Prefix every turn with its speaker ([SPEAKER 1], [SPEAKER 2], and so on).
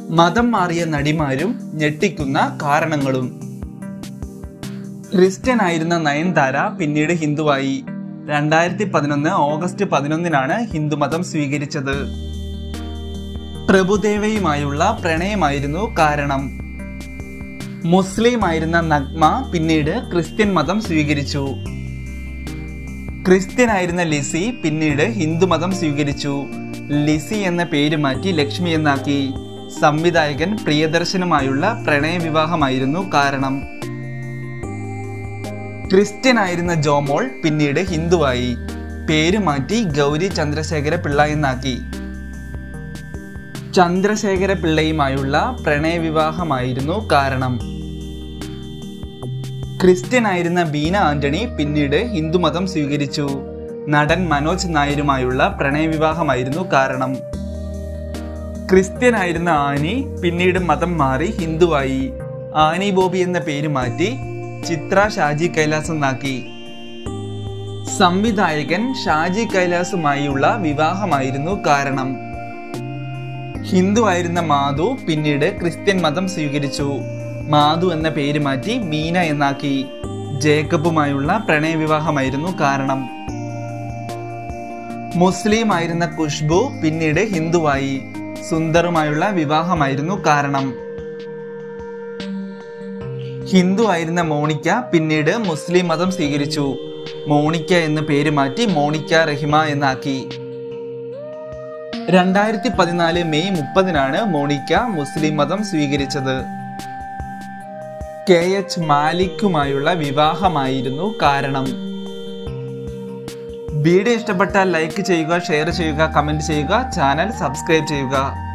[SPEAKER 1] മതം മാറിയ നടിമാരും ഞെട്ടിക്കുന്ന കാരണങ്ങളും ക്രിസ്ത്യൻ ആയിരുന്ന നയൻതാര പിന്നീട് ഹിന്ദുവായി രണ്ടായിരത്തി പതിനൊന്ന് ഓഗസ്റ്റ് പതിനൊന്നിനാണ് ഹിന്ദുമതം സ്വീകരിച്ചത് പ്രഭുദേവയുമായുള്ള പ്രണയമായിരുന്നു കാരണം മുസ്ലിം ആയിരുന്ന നഗ്മ പിന്നീട് ക്രിസ്ത്യൻ മതം സ്വീകരിച്ചു ക്രിസ്ത്യൻ ആയിരുന്ന ലിസി പിന്നീട് ഹിന്ദുമതം സ്വീകരിച്ചു ലിസി എന്ന പേര് മാറ്റി ലക്ഷ്മി എന്നാക്കി സംവിധായകൻ പ്രിയദർശനുമായുള്ള പ്രണയവിവാഹമായിരുന്നു കാരണം ക്രിസ്ത്യൻ ആയിരുന്ന ജോമോൾ പിന്നീട് ഹിന്ദുവായി പേര് മാറ്റി ഗൗരി ചന്ദ്രശേഖര പിള്ള എന്നാക്കി ചന്ദ്രശേഖര പിള്ളയുമായുള്ള പ്രണയവിവാഹമായിരുന്നു കാരണം ക്രിസ്ത്യൻ ആയിരുന്ന ബീന ആന്റണി പിന്നീട് ഹിന്ദുമതം സ്വീകരിച്ചു നടൻ മനോജ് നായരുമായുള്ള പ്രണയവിവാഹമായിരുന്നു കാരണം ക്രിസ്ത്യൻ ആയിരുന്ന ആനി പിന്നീട് മതം മാറി ഹിന്ദുവായി ആനി ബോബി എന്ന പേര് മാറ്റി ചിത്ര ഷാജി കൈലാസ് എന്നാക്കി സംവിധായകൻ ഷാജി കൈലാസുമായുള്ള വിവാഹമായിരുന്നു കാരണം ഹിന്ദു ആയിരുന്ന മാധു പിന്നീട് ക്രിസ്ത്യൻ മതം സ്വീകരിച്ചു മാധു എന്ന പേര് മാറ്റി മീന എന്നാക്കി ജേക്കബുമായുള്ള പ്രണയവിവാഹമായിരുന്നു കാരണം മുസ്ലിം ആയിരുന്ന ഖുഷ്ബു പിന്നീട് ഹിന്ദുവായി സുന്ദറുമായുള്ള വിവാഹമായിരുന്നു കാരണം ഹിന്ദു ആയിരുന്ന മോണിക്ക പിന്നീട് മുസ്ലിം മതം സ്വീകരിച്ചു മോണിക്ക എന്ന പേര് മാറ്റി മോണിക്ക റഹിമ എന്നാക്കി രണ്ടായിരത്തി പതിനാല് മെയ് മുപ്പതിനാണ് മോണിക്ക മുസ്ലിം മതം സ്വീകരിച്ചത് കെ എച്ച് മാലിക്കുമായുള്ള വിവാഹമായിരുന്നു കാരണം വീഡിയോ ഇഷ്ടപ്പെട്ടാൽ ലൈക്ക് ചെയ്യുക ഷെയർ ചെയ്യുക കമൻറ്റ് ചെയ്യുക ചാനൽ സബ്സ്ക്രൈബ് ചെയ്യുക